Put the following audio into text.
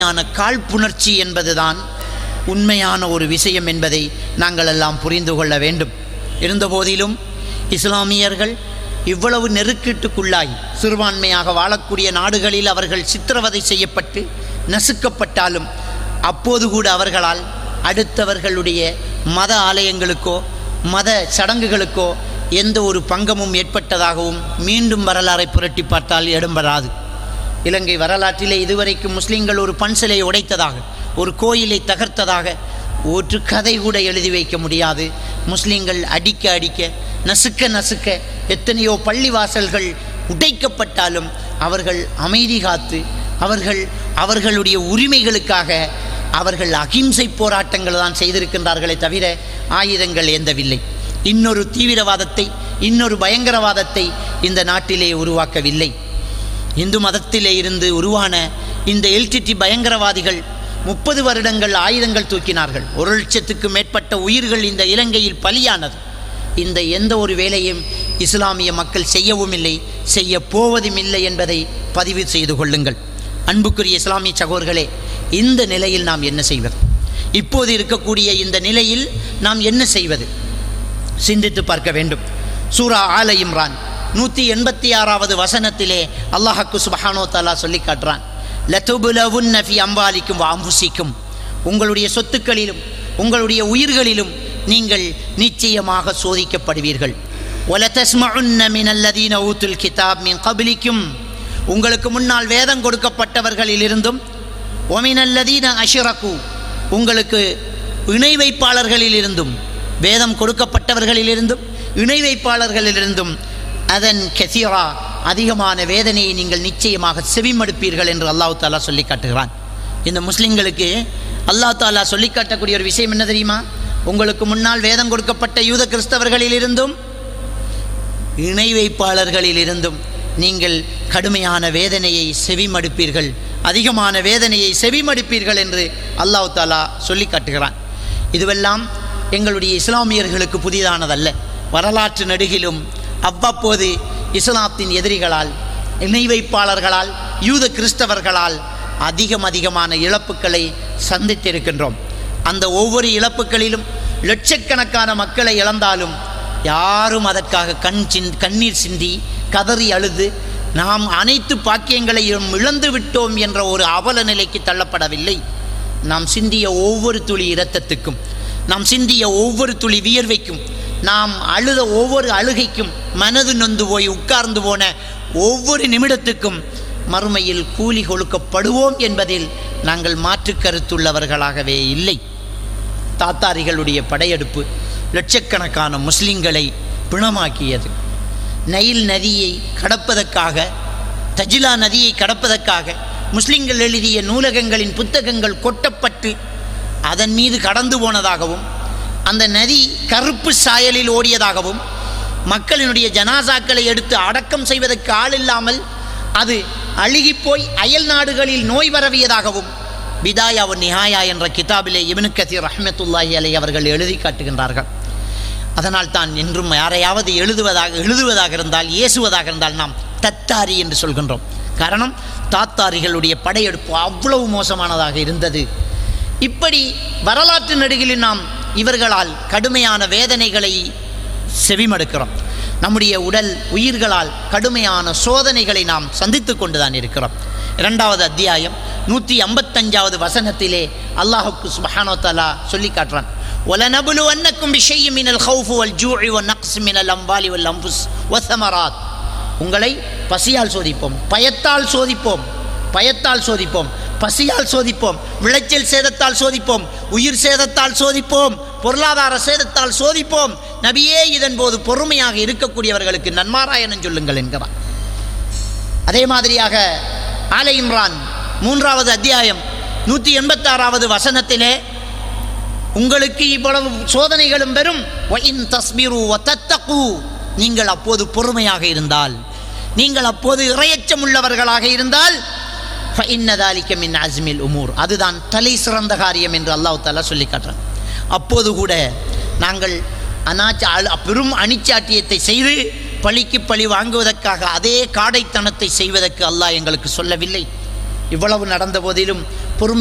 யான காழ்ப்புணர்ச்சி என்பதுதான் உண்மையான ஒரு விஷயம் என்பதை நாங்கள் எல்லாம் புரிந்து கொள்ள வேண்டும் இருந்தபோதிலும் இஸ்லாமியர்கள் இவ்வளவு நெருக்கீட்டுக்குள்ளாய் சிறுபான்மையாக வாழக்கூடிய நாடுகளில் அவர்கள் சித்திரவதை செய்யப்பட்டு நசுக்கப்பட்டாலும் அப்போது கூட அவர்களால் அடுத்தவர்களுடைய மத ஆலயங்களுக்கோ மத சடங்குகளுக்கோ எந்த ஒரு பங்கமும் ஏற்பட்டதாகவும் மீண்டும் வரலாறை புரட்டி பார்த்தால் இடம்பெறாது இலங்கை வரலாற்றிலே இதுவரைக்கும் முஸ்லிம்கள் ஒரு பன்சலை உடைத்ததாக ஒரு கோயிலை தகர்த்ததாக ஒரு கதை கூட எழுதி வைக்க முடியாது முஸ்லிம்கள் அடிக்க அடிக்க நசுக்க நசுக்க எத்தனையோ பள்ளிவாசல்கள் உடைக்கப்பட்டாலும் அவர்கள் அமைதி காத்து அவர்கள் அவர்களுடைய உரிமைகளுக்காக அவர்கள் அகிம்சை போராட்டங்கள் தான் செய்திருக்கின்றார்களே தவிர ஆயுதங்கள் ஏந்தவில்லை இன்னொரு தீவிரவாதத்தை இன்னொரு பயங்கரவாதத்தை இந்த நாட்டிலே உருவாக்கவில்லை இந்து மதத்திலே இருந்து உருவான இந்த எல்டிடி பயங்கரவாதிகள் முப்பது வருடங்கள் ஆயுதங்கள் தூக்கினார்கள் ஒரு லட்சத்துக்கு மேற்பட்ட உயிர்கள் இந்த இலங்கையில் பலியானது இந்த எந்த ஒரு வேலையும் இஸ்லாமிய மக்கள் செய்யவும் இல்லை செய்ய போவதும் இல்லை என்பதை பதிவு செய்து கொள்ளுங்கள் அன்புக்குரிய இஸ்லாமிய சகோதர்களே இந்த நிலையில் நாம் என்ன செய்வது இப்போது இருக்கக்கூடிய இந்த நிலையில் நாம் என்ன செய்வது சிந்தித்து பார்க்க வேண்டும் சூரா ஆல இம்ரான் நூற்றி எண்பத்தி ஆறாவது வசனத்திலே அல்லாஹக்கு சுபஹானோ தாலா சொல்லி காட்டுறான் லத்துபுலவுன் நஃபி அம்பாலிக்கும் அம்புசிக்கும் உங்களுடைய சொத்துக்களிலும் உங்களுடைய உயிர்களிலும் நீங்கள் நிச்சயமாக சோதிக்கப்படுவீர்கள் ஒலதஸ்மஉன்ன மினல்லதீன ஊத்துல் கிதாப் மின் கபிலிக்கும் உங்களுக்கு முன்னால் வேதம் கொடுக்கப்பட்டவர்களிலிருந்தும் ஒமினல்லதீன அஷிரகு உங்களுக்கு இணை வைப்பாளர்களிலிருந்தும் வேதம் கொடுக்கப்பட்டவர்களிலிருந்தும் இணை வைப்பாளர்களிலிருந்தும் அதன் கெசிரா அதிகமான வேதனையை நீங்கள் நிச்சயமாக செவிமடுப்பீர்கள் என்று அல்லாஹ் தாலா சொல்லி காட்டுகிறான் இந்த முஸ்லிம்களுக்கு அல்லாஹ் தாலா சொல்லி காட்டக்கூடிய ஒரு விஷயம் என்ன தெரியுமா உங்களுக்கு முன்னால் வேதம் கொடுக்கப்பட்ட யூத கிறிஸ்தவர்களிலிருந்தும் இணை வைப்பாளர்களிலிருந்தும் நீங்கள் கடுமையான வேதனையை செவிமடுப்பீர்கள் அதிகமான வேதனையை செவிமடுப்பீர்கள் என்று அல்லாஹ் தாலா சொல்லி காட்டுகிறான் இதுவெல்லாம் எங்களுடைய இஸ்லாமியர்களுக்கு புதிதானதல்ல வரலாற்று நடுகிலும் அவ்வப்போது இஸ்லாத்தின் எதிரிகளால் இணை வைப்பாளர்களால் யூத கிறிஸ்தவர்களால் அதிகம் அதிகமான இழப்புக்களை சந்தித்திருக்கின்றோம் அந்த ஒவ்வொரு இழப்புகளிலும் லட்சக்கணக்கான மக்களை இழந்தாலும் யாரும் அதற்காக கண் சிந் கண்ணீர் சிந்தி கதறி அழுது நாம் அனைத்து பாக்கியங்களையும் இழந்து விட்டோம் என்ற ஒரு அவல நிலைக்கு தள்ளப்படவில்லை நாம் சிந்திய ஒவ்வொரு துளி இரத்தத்துக்கும் நாம் சிந்திய ஒவ்வொரு துளி வியர்வைக்கும் நாம் அழுத ஒவ்வொரு அழுகைக்கும் மனது நொந்து போய் உட்கார்ந்து போன ஒவ்வொரு நிமிடத்துக்கும் மறுமையில் கூலி கொடுக்கப்படுவோம் என்பதில் நாங்கள் மாற்று கருத்துள்ளவர்களாகவே இல்லை தாத்தாரிகளுடைய படையெடுப்பு லட்சக்கணக்கான முஸ்லிம்களை பிணமாக்கியது நைல் நதியை கடப்பதற்காக தஜிலா நதியை கடப்பதற்காக முஸ்லிம்கள் எழுதிய நூலகங்களின் புத்தகங்கள் கொட்டப்பட்டு அதன் மீது கடந்து போனதாகவும் அந்த நதி கருப்பு சாயலில் ஓடியதாகவும் மக்களினுடைய ஜனாசாக்களை எடுத்து அடக்கம் செய்வதற்கு ஆள் இல்லாமல் அது அழுகிப்போய் அயல் நாடுகளில் நோய் பரவியதாகவும் பிதாயா ஒ நிஹாயா என்ற கிதாபிலே இப்னு கதீர் ரஹ்மத்துல்லாஹி அலை அவர்கள் எழுதி காட்டுகின்றார்கள் அதனால் தான் என்றும் யாரையாவது எழுதுவதாக எழுதுவதாக இருந்தால் ஏசுவதாக இருந்தால் நாம் தத்தாரி என்று சொல்கின்றோம் காரணம் தாத்தாரிகளுடைய படையெடுப்பு அவ்வளவு மோசமானதாக இருந்தது இப்படி வரலாற்று நடுகில் நாம் இவர்களால் கடுமையான வேதனைகளை செவிமடுக்கிறோம் நம்முடைய உடல் உயிர்களால் கடுமையான சோதனைகளை நாம் சந்தித்து கொண்டுதான் இருக்கிறோம் இரண்டாவது அத்தியாயம் நூற்றி ஐம்பத்தஞ்சாவது வசனத்திலே அல்லாஹுக்கு சுபஹானோ தலா சொல்லி காட்டுறான் وَلَنَبْلُوَنَّكُمْ بِشَيْءٍ مِنَ الْخَوْفِ وَالْجُوعِ وَالنَّقْصِ مِنَ الْأَمْوَالِ وَالْأَنْفُسِ وَالثَّمَرَاتِ உங்களை பசியால் சோதிப்போம் பயத்தால் சோதிப்போம் பயத்தால் சோதிப்போம் பசியால் சோதிப்போம் விளைச்சல் சேதத்தால் சோதிப்போம் உயிர் சேதத்தால் சோதிப்போம் பொருளாதார சேதத்தால் சோதிப்போம் நபியே இதன் போது பொறுமையாக இருக்கக்கூடியவர்களுக்கு நன்மாராயணம் சொல்லுங்கள் என்கிறார் அதே மாதிரியாக ஆலை இம்ரான் மூன்றாவது அத்தியாயம் நூற்றி எண்பத்தாறாவது வசனத்திலே உங்களுக்கு இவ்வளவு சோதனைகளும் பெறும் ஒயின் தஸ்மிரு ஒத்தத்தகு நீங்கள் அப்போது பொறுமையாக இருந்தால் நீங்கள் அப்போது இறையச்சம் உள்ளவர்களாக இருந்தால் ஃபஇன்னதாலிக்க மின் அஸ்மில் உமூர் அதுதான் தலை சிறந்த காரியம் என்று அல்லாஹ் தாலா சொல்லி காட்டுறான் அப்போது கூட நாங்கள் அனாச்ச அழு- பெரும் அணிச்சாட்டியத்தை செய்து பழிக்கு பழி வாங்குவதற்காக அதே காடைத்தனத்தை செய்வதற்கு அல்லாஹ் எங்களுக்கு சொல்லவில்லை இவ்வளவு நடந்த போதிலும்